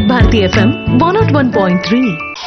Bharati FM one nought one point three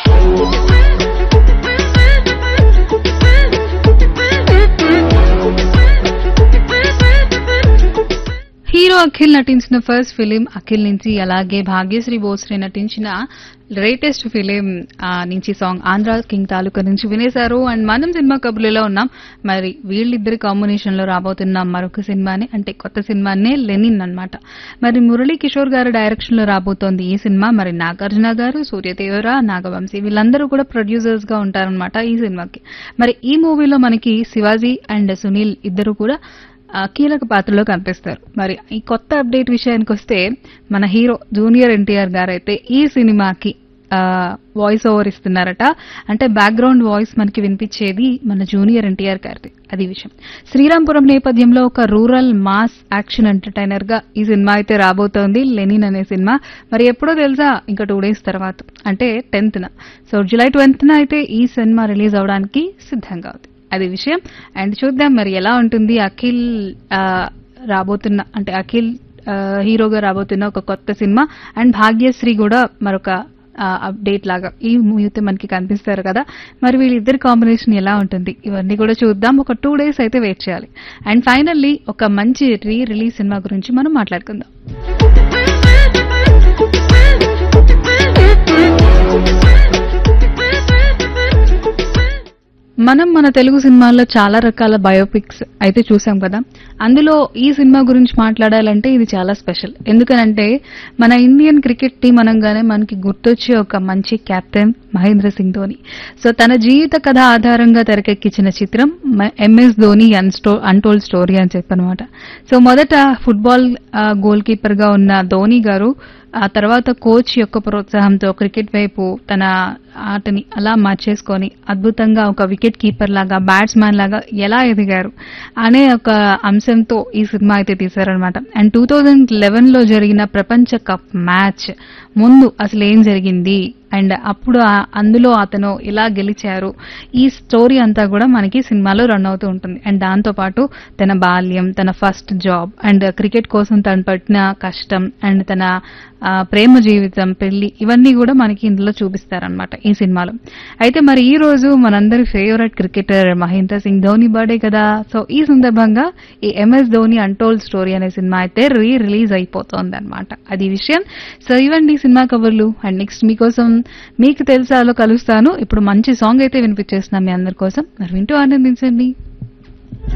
hero Akhil నటించిన first film Akhil నుంచి అలాగే భాగ్యశ్రీ బోస్రే నటించిన లేటెస్ట్ ఫిలిం ఆ, నుంచి సాంగ్ ఆంధ్ర కింగ్ తాలూకా నుంచి వినేశారు అండ్ మనం సినిమా కబుర్లలో ఉన్నాం మరి వీళ్ళిద్దరి కాంబినేషన్ లో రాబోతున్న మరొక సినిమాని అంటే కొత్త సినిమానే లెనిన్ అన్నమాట మరి మురళీ కిషోర్ గారి డైరెక్షన్ లో రాబోతోంది ఈ సినిమా మరి నాగార్జున గారు సూర్యదేవర నాగవంశీ వీళ్ళందరూ కూడా ప్రొడ్యూసర్స్ గా ఉంటారనమాట ఈ సినిమాకి మరి ఈ మూవీలో మనకి శివాజీ అండ్ సునీల్ ఇద్దరు కూడా ఆ, కీలక పాత్రలో కనిపిస్తారు మరి ఈ కొత్త అప్డేట్ విషయానికి వస్తే మన హీరో జూనియర్ ఎన్టీఆర్ గారు అయితే ఈ సినిమాకి వాయిస్ ఓవర్ ఇస్తున్నారట అంటే బ్యాక్గ్రౌండ్ వాయిస్ మనకి వినిపించేది మన జూనియర్ ఎన్టీఆర్ గారిది అది విషయం శ్రీరాంపురం నేపథ్యంలో ఒక రూరల్ మాస్ యాక్షన్ ఎంటర్టైనర్ గా ఈ సినిమా అయితే రాబోతోంది లెనిన్ అనే సినిమా మరి ఎప్పుడో తెలుసా ఇంకా టూ డేస్ తర్వాత అంటే టెన్త్ న సో జూలై ట్వెల్త్ న అయితే ఈ సినిమా రిలీజ్ అవడానికి సిద్ధంగా ఉంది అది విషయం అండ్ చూద్దాం మరి ఎలా ఉంటుంది అఖిల్ ఆ, రాబోతున్న అంటే అఖిల్ ఆ, హీరోగా రాబోతున్న ఒక కొత్త సినిమా అండ్ భాగ్యశ్రీ కూడా మరొక అప్డేట్ లాగా ఈ మూవీ అయితే మనకి కనిపిస్తారు కదా మరి వీళ్ళిద్దరి కాంబినేషన్ ఎలా ఉంటుంది ఇవన్నీ కూడా చూద్దాం ఒక టూ డేస్ అయితే వెయిట్ చేయాలి అండ్ ఫైనల్లీ ఒక మంచి రీ రిలీజ్ సినిమా గురించి మనం మాట్లాడుకుందాం మనం మన తెలుగు సినిమాల్లో చాలా రకాల బయోపిక్స్ అయితే చూసాం కదా అందులో ఈ సినిమా గురించి మాట్లాడాలంటే ఇది చాలా స్పెషల్ ఎందుకనంటే మన ఇండియన్ క్రికెట్ టీం అనగానే మనకి గుర్తొచ్చే ఒక మంచి కెప్టెన్ మహేంద్ర సింగ్ ధోని సో తన జీవిత కథ ఆధారంగా తెరకెక్కించిన చిత్రం ఎంఎస్ ధోని అన్స్టో అన్టోల్డ్ స్టోరీ అని చెప్పనమాట సో మొదట ఫుట్బాల్ గోల్ కీపర్ గా ఉన్న ధోని గారు ఆ తర్వాత కోచ్ యొక్క ప్రోత్సాహంతో క్రికెట్ వైపు తన ఆటని అలా మార్చేసుకొని అద్భుతంగా ఒక వికెట్ కీపర్ లాగా బ్యాట్స్మెన్ లాగా ఎలా ఎదిగారు అనే ఒక అంశంతో ఈ సినిమా అయితే తీశారనమాట అండ్ టూ థౌజండ్ లెవెన్ లో జరిగిన ప్రపంచ కప్ మ్యాచ్ ముందు అసలు ఏం జరిగింది అండ్ అప్పుడు ఆ- అందులో అతను ఎలా గెలిచారు ఈ స్టోరీ అంతా కూడా మనకి సినిమాలో రన్ అవుతూ ఉంటుంది అండ్ దాంతో పాటు తన బాల్యం తన ఫస్ట్ జాబ్ అండ్ క్రికెట్ కోసం తను పట్టిన కష్టం అండ్ తన ఆ, ప్రేమ జీవితం పెళ్లి ఇవన్నీ కూడా మనకి ఇందులో చూపిస్తారనమాట ఈ సినిమాలో అయితే మరి ఈ రోజు మనందరి favourite cricketer Mahendra Singh Dhoni birthday కదా సో ఈ సందర్భంగా ఈ ఎంఎస్ ధోని అన్టోల్డ్ స్టోరీ అనే సినిమా అయితే రీ రిలీజ్ అయిపోతుంది అనమాట అది విషయం సో ఇవ్వండి సినిమా కబుర్లు అండ్ నెక్స్ట్ మీకోసం మీకు తెలుసాలో కలుస్తాను ఇప్పుడు మంచి సాంగ్ అయితే వినిపించేస్తున్నాం మీ అందరి కోసం మరి వింటూ ఆనందించండి